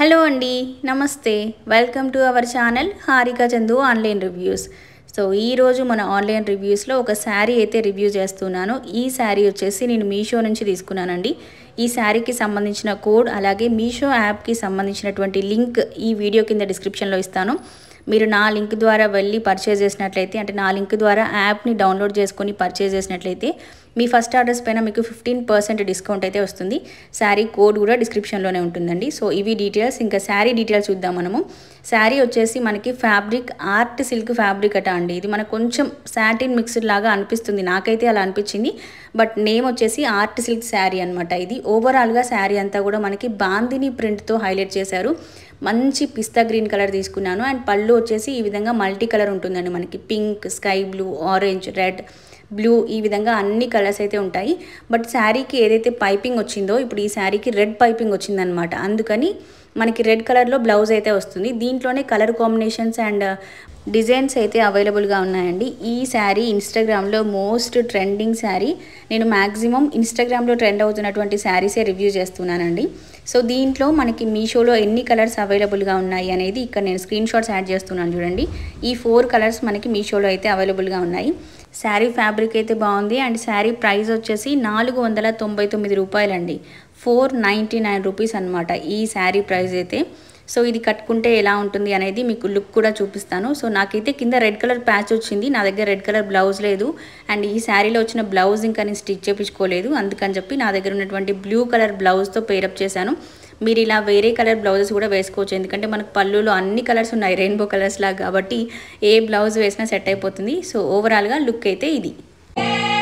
hello అండి నమస్తే welcome to our channel Harika Chandu online reviews so ఈరోజు మన ఆన్లైన్ రివ్యూస్లో ఒక శారీ అయితే రివ్యూ చేస్తున్నాను ఈ శారీ వచ్చేసి నేను మీషో నుంచి తీసుకున్నానండి ఈ శారీకి సంబంధించిన కోడ్ అలాగే మీషో యాప్కి సంబంధించినటువంటి లింక్ ఈ వీడియో కింద డిస్క్రిప్షన్లో ఇస్తాను మీరు నా లింక్ ద్వారా వెళ్ళి పర్చేజ్ చేసినట్లయితే అంటే నా లింక్ ద్వారా యాప్ని డౌన్లోడ్ చేసుకొని పర్చేజ్ చేసినట్లయితే మీ ఫస్ట్ ఆర్డర్స్ పైన మీకు ఫిఫ్టీన్ పర్సెంట్ డిస్కౌంట్ అయితే వస్తుంది శారీ కోడ్ కూడా డిస్క్రిప్షన్లోనే ఉంటుందండి సో ఇవి డీటెయిల్స్ ఇంకా శారీ డీటెయిల్స్ చూద్దాం మనము శారీ వచ్చేసి మనకి ఫ్యాబ్రిక్ ఆర్ట్ సిల్క్ ఫ్యాబ్రిక్ అట అండి ఇది మనకు కొంచెం సాటిన్ మిక్స్డ్ లాగా అనిపిస్తుంది నాకైతే అలా అనిపించింది బట్ నేమ్ వచ్చేసి ఆర్ట్ సిల్క్ శారీ అనమాట ఇది ఓవరాల్గా శారీ అంతా కూడా మనకి బాందిని ప్రింట్తో హైలైట్ చేశారు మంచి పిస్తా గ్రీన్ కలర్ తీసుకున్నాను అండ్ పళ్ళు వచ్చేసి ఈ విధంగా మల్టీ కలర్ ఉంటుందండి మనకి pink sky blue orange red blue ఈ విధంగా అన్ని కలర్స్ అయితే ఉంటాయి బట్ శారీకి ఏదైతే పైపింగ్ వచ్చిందో ఇప్పుడు ఈ శారీకి రెడ్ పైపింగ్ వచ్చిందనమాట అందుకని మనకి రెడ్ కలర్లో బ్లౌజ్ అయితే వస్తుంది దీంట్లోనే కలర్ కాంబినేషన్స్ అండ్ డిజైన్స్ అయితే అవైలబుల్గా ఉన్నాయండి ఈ శారీ ఇన్స్టాగ్రామ్లో మోస్ట్ ట్రెండింగ్ శారీ నేను మ్యాక్సిమం ఇన్స్టాగ్రామ్లో ట్రెండ్ అవుతున్నటువంటి శారీసే రివ్యూ చేస్తున్నానండి సో దీంట్లో మనకి మీషోలో ఎన్ని కలర్స్ అవైలబుల్గా ఉన్నాయి అనేది ఇక్కడ నేను స్క్రీన్ షాట్స్ యాడ్ చేస్తున్నాను చూడండి ఈ ఫోర్ కలర్స్ మనకి మీషోలో అయితే అవైలబుల్గా ఉన్నాయి శారీ ఫ్యాబ్రిక్ అయితే బాగుంది అండ్ శారీ ప్రైస్ వచ్చేసి నాలుగు వందల తొంభై తొమ్మిది రూపాయలండి ఫోర్ నైంటీ నైన్ రూపీస్ అనమాట ఈ శారీ ప్రైస్ అయితే సో ఇది కట్టుకుంటే ఎలా ఉంటుంది అనేది మీకు లుక్ కూడా చూపిస్తాను సో నాకైతే కింద రెడ్ కలర్ ప్యాచ్ వచ్చింది నా దగ్గర రెడ్ కలర్ బ్లౌజ్ లేదు అండ్ ఈ శారీలో వచ్చిన బ్లౌజ్ ఇంకా నేను స్టిచ్ చేయించుకోలేదు అందుకని చెప్పి నా దగ్గర ఉన్నటువంటి బ్లూ కలర్ బ్లౌజ్తో పేరప్ చేశాను మీరు ఇలా వేరే కలర్ బ్లౌజెస్ కూడా వేసుకోవచ్చు ఎందుకంటే మనకు పళ్ళులో అన్ని కలర్స్ ఉన్నాయి రెయిన్బో కలర్స్ లాగా కాబట్టి ఏ బ్లౌజ్ వేసినా సెట్ అయిపోతుంది సో ఓవరాల్గా లుక్ అయితే ఇది